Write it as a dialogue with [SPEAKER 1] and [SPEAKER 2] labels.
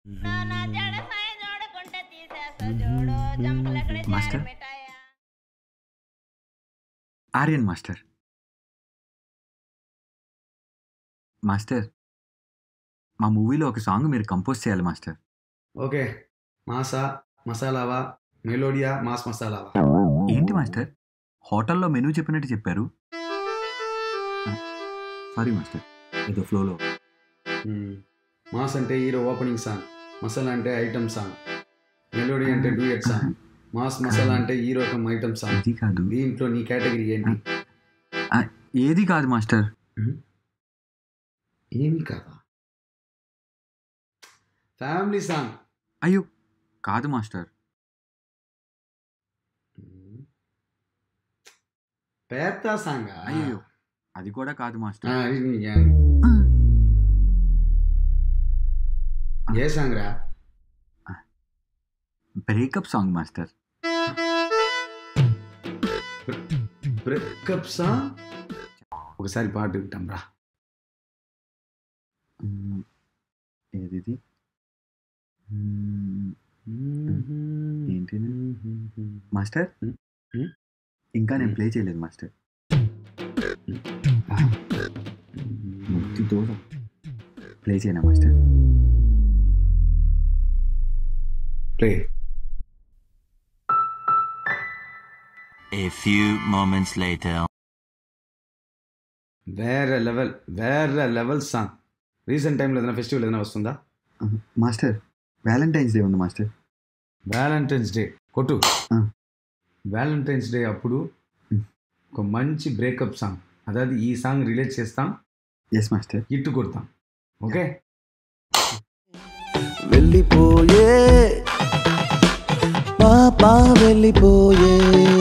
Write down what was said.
[SPEAKER 1] నానా జడ సాయి జోడుకుంటే తీసేస్తా జోడు జంపలెక్కడ
[SPEAKER 2] మాస్టర్?
[SPEAKER 1] మిఠాయా
[SPEAKER 2] ఆర్యన్ మాస్టర్ మాస్టర్ మా మూవీలో ఒక సాంగ్ మీరు కంపోజ్ చేయాలి మాస్టర్
[SPEAKER 3] ఓకే మాసా మసాలావా మెలోడియా మాస్ మసాలావా
[SPEAKER 2] ఏంటి మాస్టర్ హోటల్లో మెనూ చెప్పినట్టు చెప్పారు సారీ మాస్టర్ ఏదో ఫ్లోలో
[SPEAKER 3] మ్మ్. మాస్ అంటే హీరో ఓపెనింగ్ సాంగ్ మసాలా అంటే ఐటమ్ సాంగ్ మెలోడీ అంటే డూయట్ సాంగ్ మాస్ మసాలా అంటే హీరో ఐటమ్ సాంగ్
[SPEAKER 2] ఇది కాదు
[SPEAKER 3] దీంట్లో నీ కేటగిరీ ఏంటి
[SPEAKER 2] ఏది కాదు మాస్టర్
[SPEAKER 3] ఏమి కాదా ఫ్యామిలీ సాంగ్
[SPEAKER 2] అయ్యో కాదు మాస్టర్
[SPEAKER 3] పేత సాంగ్
[SPEAKER 2] అయ్యో అది కూడా కాదు మాస్టర్
[SPEAKER 3] ఏ సాంగ్ రా
[SPEAKER 2] breakup song master
[SPEAKER 3] breakup song ఒకసారి పాట వింటాం రా
[SPEAKER 2] మ్మ్. ఏదిది మ్మ్. ఏంటిది? మాస్టర్
[SPEAKER 3] మ్మ్.
[SPEAKER 2] ఇంకా నేను
[SPEAKER 3] మ్మ్.
[SPEAKER 2] ప్లే చేయలేదు మాస్టర్ ముక్తి దూరం ప్లే చేయనా master
[SPEAKER 3] play
[SPEAKER 4] A few moments later.
[SPEAKER 3] వేరే లెవెల్ వేరే లెవెల్ సాంగ్ రీసెంట్ టైంలో ఏదైనా ఫెస్టివల్ ఏదైనా వస్తుందా
[SPEAKER 2] మాస్టర్ వ్యాలంటైన్స్ డే ఉంది మాస్టర్
[SPEAKER 3] వ్యాలంటైన్స్ డే కొట్టు
[SPEAKER 2] ఆ.
[SPEAKER 3] వ్యాలంటైన్స్ డే అప్పుడు
[SPEAKER 2] మ్.
[SPEAKER 3] ఒక మంచి బ్రేకప్ సాంగ్ అதாவது ఈ సాంగ్ రిలీజ్ చేస్తాం
[SPEAKER 2] ఎస్ మాస్టర్
[SPEAKER 3] హిట్ కొడతాం ఓకే
[SPEAKER 5] వెళ్ళిపోయే పాప వెళ్ళిపోయే